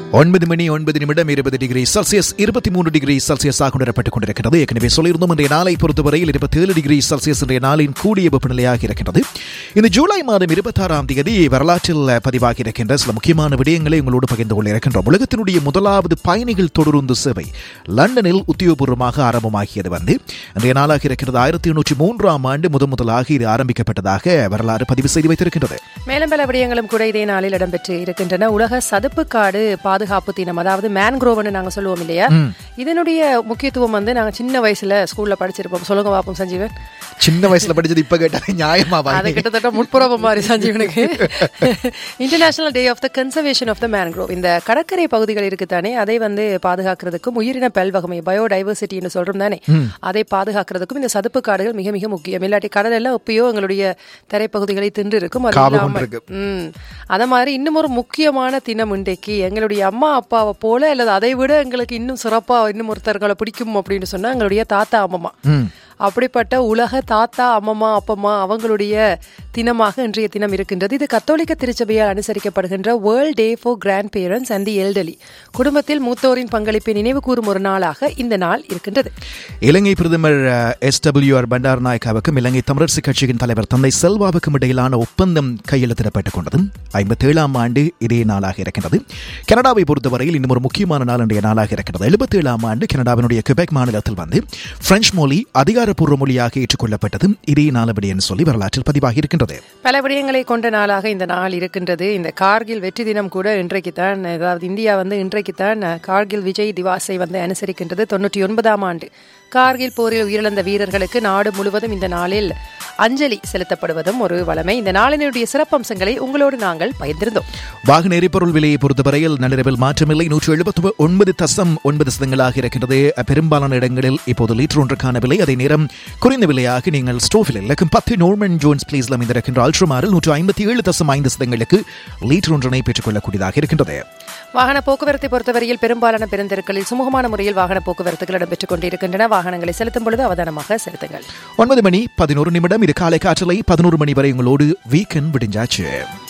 ஒன்பது மணி ஒன்பது நிமிடம் இருபது டிகிரி செல்சியஸ் இருபத்தி மூன்று டிகிரி செல்சியஸாக உணரப்பட்டுக் கொண்டிருக்கிறது ஏற்கனவே சொல்லியிருந்தோம் இன்றைய நாளை பொறுத்தவரையில் இருபத்தி ஏழு டிகிரி செல்சியஸ் இன்றைய நாளின் கூடிய வெப்பநிலையாக இருக்கின்றது இந்த ஜூலை மாதம் இருபத்தாறாம் தேதி வரலாற்றில் பதிவாகி இருக்கின்ற சில முக்கியமான விடயங்களை உங்களோடு பகிர்ந்து கொள்ள இருக்கின்றோம் உலகத்தினுடைய முதலாவது பயணிகள் தொடருந்து சேவை லண்டனில் உத்தியோகபூர்வமாக ஆரம்பமாகியது வந்து இன்றைய நாளாக இருக்கிறது ஆயிரத்தி எண்ணூற்றி மூன்றாம் ஆண்டு முதன் முதலாக இது ஆரம்பிக்கப்பட்டதாக வரலாறு பதிவு செய்து வைத்திருக்கின்றது மேலும் பல விடயங்களும் கூட இதே நாளில் இடம்பெற்று இருக்கின்றன உலக சதுப்பு காடு பாதுகாப்பு தினம் அதாவது மேன்க்ரோவ்னு நாங்க சொல்லுவோம் இல்லையா இதனுடைய முக்கியத்துவம் வந்து நாங்க சின்ன வயசுல ஸ்கூல்ல படிச்சிருப்போம் சொல்லுங்க பாப்போம் சஞ்சீவன் சின்ன வயசுல படிச்சது இப்ப கேட்டாலே நியாயமா அது கிட்டத்தட்ட முற்புறவு மாதிரி சஞ்சீவனுக்கு international day of the conservation of the mangrove இந்த கடற்கரை பகுதிகள் இருக்குதானே அதை வந்து பாதுகாக்கிறதுக்கும் உயிரின பல்வகமை பயோடைவர்சிட்டின்னு சொல்றோம் தானே அதை பாதுகாக்கிறதுக்கும் இந்த சதுப்பு காடுகள் மிக மிக முக்கியம் இல்லாட்டி கடல் எல்லாம் எப்பயோ எங்களுடைய தரைப்பகுதிகளை தின்று இருக்கும் அது காவு இல்லாம- கொண்டிருக்கு. ம் அத மாதிரி இன்னும் ஒரு முக்கியமான தினம் இன்றைக்கு எங்களுடைய அம்மா அப்பாவை போல அல்லது அதை விட எங்களுக்கு இன்னும் சிறப்பா இன்னும் ஒருத்தர்களை பிடிக்கும் அப்படின்னு சொன்னா எங்களுடைய தாத்தா அம்மம்மா அப்படிப்பட்ட உலக தாத்தா அம்மம்மா அப்பம்மா அவங்களுடைய தினமாக இன்றைய தினம் இருக்கின்றது இது கத்தோலிக்க திருச்சபையால் அனுசரிக்கப்படுகின்ற world day for grandparents and the elderly குடும்பத்தில் மூத்தோரின் பங்களிப்பை நினைவு கூறும் ஒரு நாளாக இந்த நாள் இருக்கின்றது இலங்கை பிரதமர் எஸ் டபிள்யூ ஆர் பண்டார் நாயக்காவுக்கும் இலங்கை தமிழரசு கட்சியின் தலைவர் தந்தை செல்வாவுக்கும் இடையிலான ஒப்பந்தம் கையெழுத்திடப்பட்டுக் கொண்டது ஐம்பத்தி ஏழாம் ஆண்டு இதே நாளாக இருக்கின்றது கனடாவை பொறுத்தவரையில் இன்னும் ஒரு முக்கியமான நாள் இன்றைய நாளாக இருக்கின்றது எழுபத்தி ஏழாம் ஆண்டு கனடாவினுடைய கியூபெக் மாநிலத்தில் வந்து பிரெஞ்சு மொழி அதிகாரப்பூர்வ மொழியாக ஏற்றுக்கொள்ளப்பட்டது இதே நாளபடி என்று சொல்லி வரலாற்றில் பதிவாகி இருக்கின்றது பல விடயங்களை கொண்ட நாளாக இந்த நாள் இருக்கின்றது இந்த கார்கில் வெற்றி தினம் கூட இன்றைக்கு தான் அதாவது இந்தியா வந்து இன்றைக்கு தான் கார்கில் விஜய் திவாஸை வந்து அனுசரிக்கின்றது தொண்ணூற்றி ஒன்பதாம் ஆண்டு கார்கில் போரில் உயிரிழந்த வீரர்களுக்கு நாடு முழுவதும் இந்த நாளில் அஞ்சலி செலுத்தப்படுவதும் ஒரு வளமை இந்த நாளினுடைய சிறப்பம்சங்களை உங்களோடு நாங்கள் பகிர்ந்திருந்தோம் வாகன எரிபொருள் விலையை பொறுத்தவரையில் நள்ளிரவில் மாற்றமில்லை நூற்று எழுபத்தி ஒன்பது தசம் ஒன்பது சதங்களாக இருக்கின்றது பெரும்பாலான இடங்களில் இப்போது லீட்டர் ஒன்றுக்கான விலை அதே நேரம் குறைந்த விலையாக நீங்கள் ஸ்டோஃபில் இலக்கம் பத்து நோர்மன் ஜோன்ஸ் பிளேஸ்ல அமைந்திருக்கின்ற அல்ட்ரமாரில் நூற்று ஐம்பத்தி ஏழு தசம் ஐந்து சதங்களுக்கு லீட்டர் ஒன்றினை பெற்றுக்கொள்ளக்கூடியதாக இருக்கின்றது வாகன போக்குவரத்தை பொறுத்தவரையில் பெரும்பாலான பெருந்தெருக்களில் சுமூகமான முறையில் வாகன போக்குவரத்துகள் இடம்பெற்றுக் கொண்டிருக்கின்றன வாகனங்களை செலுத்தும் பொழுது அவதானமாக செலுத்துங்கள் ஒன்பது மணி பதினோரு நிமிடம் இது காலை காற்றலை பதினோரு மணி வரை உங்களோடு வீக்கெண்ட் விடிஞ்சாச்சு